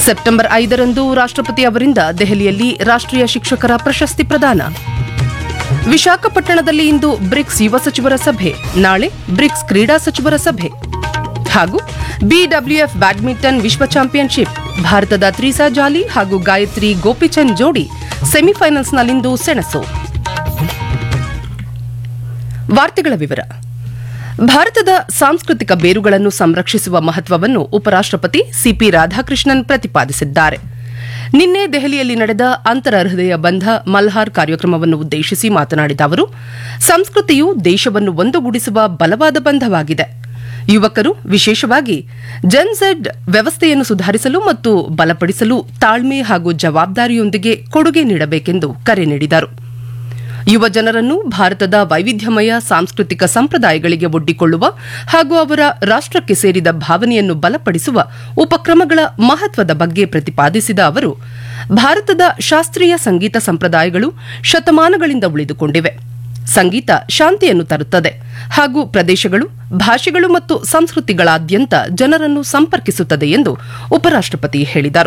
September ಐದರಂದು ರಾಷ್ಟ್ರಪತಿ ಅವರಿಂದ ದೆಹಲಿಯಲ್ಲಿ ರಾಷ್ಟ್ರೀಯ ಶಿಕ್ಷಕರ ಪ್ರಶಸ್ತಿ ಪ್ರದಾನ ವಿಶಾಖಪಟ್ಟಣದಲ್ಲಿ ಇಂದು ಬ್ರಿಕ್ಸ್ ಯುವ ಸಚಿವರ ಸಭೆ ನಾಳೆ ಬ್ರಿಕ್ಸ್ ಕ್ರೀಡಾ ಸಚಿವರ ಸಭೆ ಹಾಗೂ ಬಿಡಬ್ಲ್ಯೂಎಫ್ ಬ್ಯಾಡ್ಮಿಂಟನ್ ವಿಶ್ವ ಚಾಂಪಿಯನ್ಶಿಪ್ ಭಾರತದ ತ್ರಿಸಾ ಜಾಲಿ ಹಾಗೂ ಗಾಯತ್ರಿ ಗೋಪಿಚಂದ್ ಜೋಡಿ ಸೆಮಿಫೈನಲ್ಸ್ನಲ್ಲಿಂದು ಸೆಣಸು ವಾರ್ತೆಗಳ ವಿವರ ಭಾರತದ ಸಾಂಸ್ಕೃತಿಕ ಬೇರುಗಳನ್ನು ಸಂರಕ್ಷಿಸುವ ಮಹತ್ವವನ್ನು ಉಪರಾಷ್ಟ್ರಪತಿ ಸಿಪಿ ರಾಧಾಕೃಷ್ಣನ್ ಪ್ರತಿಪಾದಿಸಿದ್ದಾರೆ ನಿನ್ನೆ ದೆಹಲಿಯಲ್ಲಿ ನಡೆದ ಅಂತರ ಹೃದಯ ಬಂಧ ಮಲ್ಹಾರ್ ಕಾರ್ಯಕ್ರಮವನ್ನು ಉದ್ದೇಶಿಸಿ ಮಾತನಾಡಿದ ಅವರು ಸಂಸ್ಕೃತಿಯು ದೇಶವನ್ನು ಒಂದುಗೂಡಿಸುವ ಬಲವಾದ ಬಂಧವಾಗಿದೆ ಯುವಕರು ವಿಶೇಷವಾಗಿ ಜನ್ಝೆಡ್ ವ್ಯವಸ್ಥೆಯನ್ನು ಸುಧಾರಿಸಲು ಮತ್ತು ಬಲಪಡಿಸಲು ತಾಳ್ಮೆ ಹಾಗೂ ಜವಾಬ್ದಾರಿಯೊಂದಿಗೆ ಕೊಡುಗೆ ನೀಡಬೇಕೆಂದು ಕರೆ ನೀಡಿದರು ಯುವ ಜನರನ್ನು ಭಾರತದ ವೈವಿಧ್ಯಮಯ ಸಾಂಸ್ಕೃತಿಕ ಸಂಪ್ರದಾಯಗಳಿಗೆ ಒಡ್ಡಿಕೊಳ್ಳುವ ಹಾಗೂ ಅವರ ರಾಷ್ಟಕ್ಕೆ ಸೇರಿದ ಭಾವನೆಯನ್ನು ಬಲಪಡಿಸುವ ಉಪಕ್ರಮಗಳ ಮಹತ್ವದ ಬಗ್ಗೆ ಪ್ರತಿಪಾದಿಸಿದ ಅವರು ಭಾರತದ ಶಾಸ್ತ್ರೀಯ ಸಂಗೀತ ಸಂಪ್ರದಾಯಗಳು ಶತಮಾನಗಳಿಂದ ಉಳಿದುಕೊಂಡಿವೆ ಸಂಗೀತ ಶಾಂತಿಯನ್ನು ತರುತ್ತದೆ ಹಾಗೂ ಪ್ರದೇಶಗಳು ಭಾಷೆಗಳು ಮತ್ತು ಸಂಸ್ಕೃತಿಗಳಾದ್ಯಂತ ಜನರನ್ನು ಸಂಪರ್ಕಿಸುತ್ತದೆ ಎಂದು ಉಪರಾಷ್ಟಪತಿ ಹೇಳಿದರು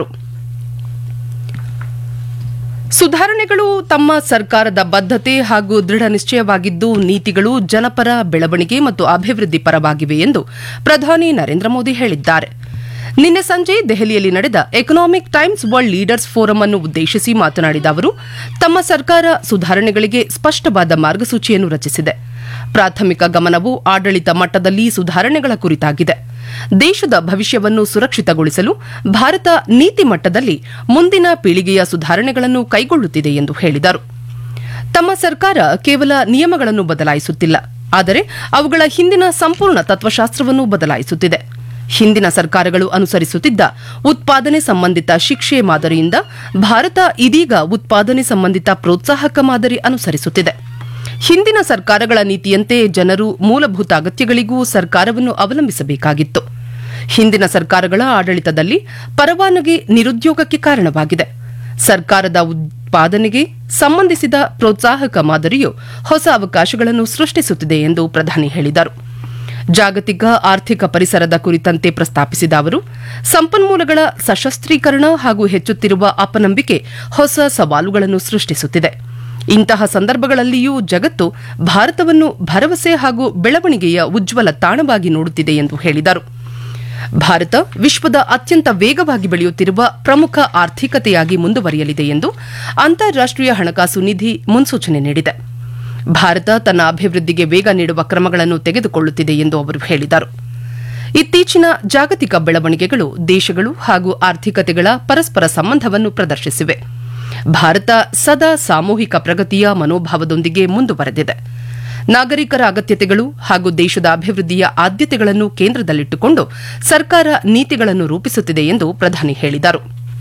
ಸುಧಾರಣೆಗಳು ತಮ್ಮ ಸರ್ಕಾರದ ಬದ್ಧತೆ ಹಾಗೂ ದೃಢ ನಿಶ್ಚಯವಾಗಿದ್ದು ನೀತಿಗಳು ಜನಪರ ಬೆಳವಣಿಗೆ ಮತ್ತು ಅಭಿವೃದ್ಧಿ ಪರವಾಗಿವೆ ಎಂದು ಪ್ರಧಾನಿ ನರೇಂದ್ರ ಮೋದಿ ಹೇಳಿದ್ದಾರೆ ನಿನ್ನೆ ಸಂಜೆ ದೆಹಲಿಯಲ್ಲಿ ನಡೆದ Economic Times World Leaders Forum ಅನ್ನು ಉದ್ದೇಶಿಸಿ ಮಾತನಾಡಿದ ಅವರು ತಮ್ಮ ಸರ್ಕಾರ ಸುಧಾರಣೆಗಳಿಗೆ ಸ್ಪಷ್ಟವಾದ ಮಾರ್ಗಸೂಚಿಯನ್ನು ರಚಿಸಿದೆ ಪ್ರಾಥಮಿಕ ಗಮನವು ಆಡಳಿತ ಮಟ್ಟದಲ್ಲಿ ಸುಧಾರಣೆಗಳ ಕುರಿತಾಗಿದೆ ದೇಶದ ಭವಿಷ್ಯವನ್ನು ಸುರಕ್ಷಿತಗೊಳಿಸಲು ಭಾರತ ನೀತಿ ಮಟ್ಟದಲ್ಲಿ ಮುಂದಿನ ಪೀಳಿಗೆಯ ಸುಧಾರಣೆಗಳನ್ನು ಕೈಗೊಳ್ಳುತ್ತಿದೆ ಎಂದು ಹೇಳಿದರು ತಮ್ಮ ಸರ್ಕಾರ ಕೇವಲ ನಿಯಮಗಳನ್ನು ಬದಲಾಯಿಸುತ್ತಿಲ್ಲ ಆದರೆ ಅವುಗಳ ಹಿಂದಿನ ಸಂಪೂರ್ಣ ತತ್ವಶಾಸ್ತ್ರವನ್ನು ಬದಲಾಯಿಸುತ್ತಿದೆ ಹಿಂದಿನ ಸರ್ಕಾರಗಳು ಅನುಸರಿಸುತ್ತಿದ್ದ ಉತ್ಪಾದನೆ ಸಂಬಂಧಿತ ಶಿಕ್ಷೆ ಮಾದರಿಯಿಂದ ಭಾರತ ಇದೀಗ ಉತ್ಪಾದನೆ ಸಂಬಂಧಿತ ಪ್ರೋತ್ಸಾಹಕ ಮಾದರಿ ಅನುಸರಿಸುತ್ತಿದೆ ಹಿಂದಿನ ಸರ್ಕಾರಗಳ ನೀತಿಯಂತೆ ಜನರು ಮೂಲಭೂತ ಅಗತ್ಯಗಳಿಗೂ ಸರ್ಕಾರವನ್ನು ಅವಲಂಬಿಸಬೇಕಾಗಿತ್ತು ಹಿಂದಿನ ಸರ್ಕಾರಗಳ ಆಡಳಿತದಲ್ಲಿ ಪರವಾನಗಿ ನಿರುದ್ಯೋಗಕ್ಕೆ ಕಾರಣವಾಗಿದೆ ಸರ್ಕಾರದ ಉತ್ಪಾದನೆಗೆ ಸಂಬಂಧಿಸಿದ ಪ್ರೋತ್ಸಾಹಕ ಮಾದರಿಯು ಹೊಸ ಅವಕಾಶಗಳನ್ನು ಸೃಷ್ಟಿಸುತ್ತಿದೆ ಎಂದು ಪ್ರಧಾನಿ ಹೇಳಿದರು ಜಾಗತಿಕ ಆರ್ಥಿಕ ಪರಿಸರದ ಕುರಿತಂತೆ ಪ್ರಸ್ತಾಪಿಸಿದ ಅವರು ಸಂಪನ್ಮೂಲಗಳ ಸಶಸ್ತ್ರೀಕರಣ ಹಾಗೂ ಹೆಚ್ಚುತ್ತಿರುವ ಅಪನಂಬಿಕೆ ಹೊಸ ಸವಾಲುಗಳನ್ನು ಸೃಷ್ಟಿಸುತ್ತಿದೆ ಇಂತಹ ಸಂದರ್ಭಗಳಲ್ಲಿಯೂ ಜಗತ್ತು ಭಾರತವನ್ನು ಭರವಸೆ ಹಾಗೂ ಬೆಳವಣಿಗೆಯ ಉಜ್ವಲ ತಾಣವಾಗಿ ನೋಡುತ್ತಿದೆ ಎಂದು ಹೇಳಿದರು ಭಾರತ ವಿಶ್ವದ ಅತ್ಯಂತ ವೇಗವಾಗಿ ಬೆಳೆಯುತ್ತಿರುವ ಪ್ರಮುಖ ಆರ್ಥಿಕತೆಯಾಗಿ ಮುಂದುವರಿಯಲಿದೆ ಎಂದು ಅಂತಾರಾಷ್ಟೀಯ ಹಣಕಾಸು ನಿಧಿ ಮುನ್ಸೂಚನೆ ನೀಡಿದೆ ಭಾರತ ತನ್ನ ಅಭಿವೃದ್ಧಿಗೆ ವೇಗ ನೀಡುವ ಕ್ರಮಗಳನ್ನು ತೆಗೆದುಕೊಳ್ಳುತ್ತಿದೆ ಎಂದು ಅವರು ಹೇಳಿದರು ಇತ್ತೀಚಿನ ಜಾಗತಿಕ ಬೆಳವಣಿಗೆಗಳು ದೇಶಗಳು ಹಾಗೂ ಆರ್ಥಿಕತೆಗಳ ಪರಸ್ಪರ ಸಂಬಂಧವನ್ನು ಪ್ರದರ್ಶಿಸಿವೆ ಭಾರತ ಸದಾ ಸಾಮೂಹಿಕ ಪ್ರಗತಿಯ ಮನೋಭಾವದೊಂದಿಗೆ ಮುಂದುವರೆದಿದೆ ನಾಗರಿಕರ ಅಗತ್ಯತೆಗಳು ಹಾಗೂ ದೇಶದ ಅಭಿವೃದ್ಧಿಯ ಆದ್ಯತೆಗಳನ್ನು ಕೇಂದ್ರದಲ್ಲಿಟ್ಟುಕೊಂಡು ಸರ್ಕಾರ ನೀತಿಗಳನ್ನು ರೂಪಿಸುತ್ತಿದೆ ಎಂದು ಪ್ರಧಾನಿ ಹೇಳಿದರು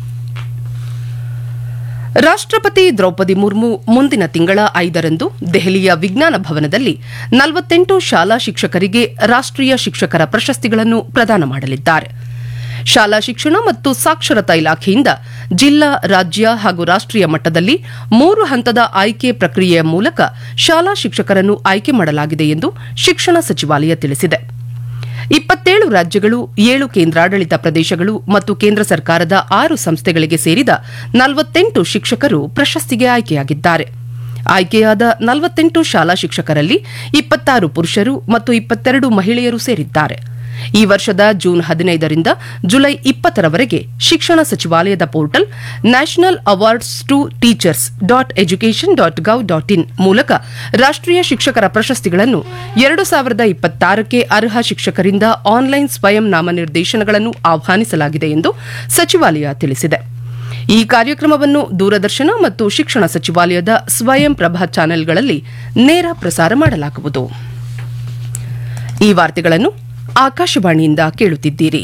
ರಾಷ್ಟ್ರಪತಿ ದ್ರೌಪದಿ ಮುರ್ಮು ಮುಂದಿನ ತಿಂಗಳ ಐದರಂದು ದೆಹಲಿಯ ವಿಜ್ಞಾನ ಭವನದಲ್ಲಿ ನಲವತ್ತೆಂಟು ಶಾಲಾ ಶಿಕ್ಷಕರಿಗೆ ರಾಷ್ಟ್ರೀಯ ಶಿಕ್ಷಕರ ಪ್ರಶಸ್ತಿಗಳನ್ನು ಪ್ರದಾನ ಮಾಡಲಿದ್ದಾರೆ ಶಾಲಾ ಶಿಕ್ಷಣ ಮತ್ತು ಸಾಕ್ಷರತಾ ಇಲಾಖೆಯಿಂದ ಜಿಲ್ಲಾ ರಾಜ್ಯ ಹಾಗೂ ರಾಷ್ಟ್ರೀಯ ಮಟ್ಟದಲ್ಲಿ ಮೂರು ಹಂತದ ಆಯ್ಕೆ ಪ್ರಕ್ರಿಯೆಯ ಮೂಲಕ ಶಾಲಾ ಶಿಕ್ಷಕರನ್ನು ಆಯ್ಕೆ ಮಾಡಲಾಗಿದೆ ಎಂದು ಶಿಕ್ಷಣ ಸಚಿವಾಲಯ ತಿಳಿಸಿದೆ ಇಪ್ಪತ್ತೇಳು ರಾಜ್ಯಗಳು ಏಳು ಕೇಂದ್ರಾಡಳಿತ ಪ್ರದೇಶಗಳು ಮತ್ತು ಕೇಂದ್ರ ಸರ್ಕಾರದ ಆರು ಸಂಸ್ಥೆಗಳಿಗೆ ಸೇರಿದ ನಲವತ್ತೆಂಟು ಶಿಕ್ಷಕರು ಪ್ರಶಸ್ತಿಗೆ ಆಯ್ಕೆಯಾಗಿದ್ದಾರೆ ಆಯ್ಕೆಯಾದ ನಲವತ್ತೆಂಟು ಶಾಲಾ ಶಿಕ್ಷಕರಲ್ಲಿ ಇಪ್ಪತ್ತಾರು ಪುರುಷರು ಮತ್ತು ಇಪ್ಪತ್ತೆರಡು ಮಹಿಳೆಯರು ಸೇರಿದ್ದಾರೆ ಈ ವರ್ಷದ ಜೂನ್ ಹದಿನೈದರಿಂದ ಜುಲೈ ಇಪ್ಪತ್ತರವರೆಗೆ ಶಿಕ್ಷಣ ಸಚಿವಾಲಯದ portal national awards to teachers dot education dot gov dot in ಮೂಲಕ ರಾಷ್ಟ್ರೀಯ ಶಿಕ್ಷಕರ ಪ್ರಶಸ್ತಿಗಳನ್ನು ಎರಡು ಸಾವಿರದ ಇಪ್ಪತ್ತಾರಕ್ಕೆ ಅರ್ಹ ಶಿಕ್ಷಕರಿಂದ ಆನ್ಲೈನ್ ಸ್ವಯಂ ನಾಮನಿರ್ದೇಶನಗಳನ್ನು ಆಹ್ವಾನಿಸಲಾಗಿದೆ ಎಂದು ಸಚಿವಾಲಯ ತಿಳಿಸಿದೆ ಈ ಕಾರ್ಯಕ್ರಮವನ್ನು ದೂರದರ್ಶನ ಮತ್ತು ಶಿಕ್ಷಣ ಸಚಿವಾಲಯದ ಸ್ವಯಂ ಪ್ರಭಾ ಚಾನೆಲ್ಗಳಲ್ಲಿ ನೇರ ಪ್ರಸಾರ ಮಾಡಲಾಗುವುದು ಈ ವಾರ್ತೆಗಳನ್ನು ಆಕಾಶವಾಣಿಯಿಂದ ಕೇಳುತ್ತಿದ್ದೀರಿ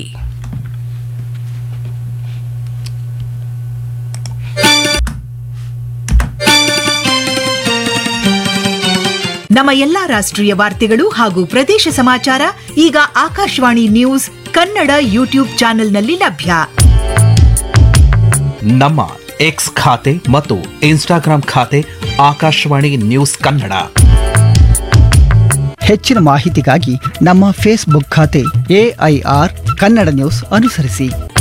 ನಮ್ಮ ಎಲ್ಲಾ ರಾಷ್ಟ್ರೀಯ ವಾರ್ತೆಗಳು ಹಾಗೂ ಪ್ರದೇಶ ಸಮಾಚಾರ ಈಗ ಆಕಾಶವಾಣಿ ನ್ಯೂಸ್ ಕನ್ನಡ ಯೂಟ್ಯೂಬ್ ಚಾನೆಲ್ನಲ್ಲಿ ಲಭ್ಯ ನಮ್ಮ ಎಕ್ಸ್ ಖಾತೆ ಮತ್ತು ಇನ್ಸ್ಟಾಗ್ರಾಂ ಖಾತೆ ಆಕಾಶವಾಣಿ ನ್ಯೂಸ್ ಕನ್ನಡ ಹೆಚ್ಚಿನ ಮಾಹಿತಿಗಾಗಿ ನಮ್ಮ ಫೇಸ್ಬುಕ್ ಖಾತೆ ಎಐಆರ್ ಕನ್ನಡ ನ್ಯೂಸ್ ಅನುಸರಿಸಿ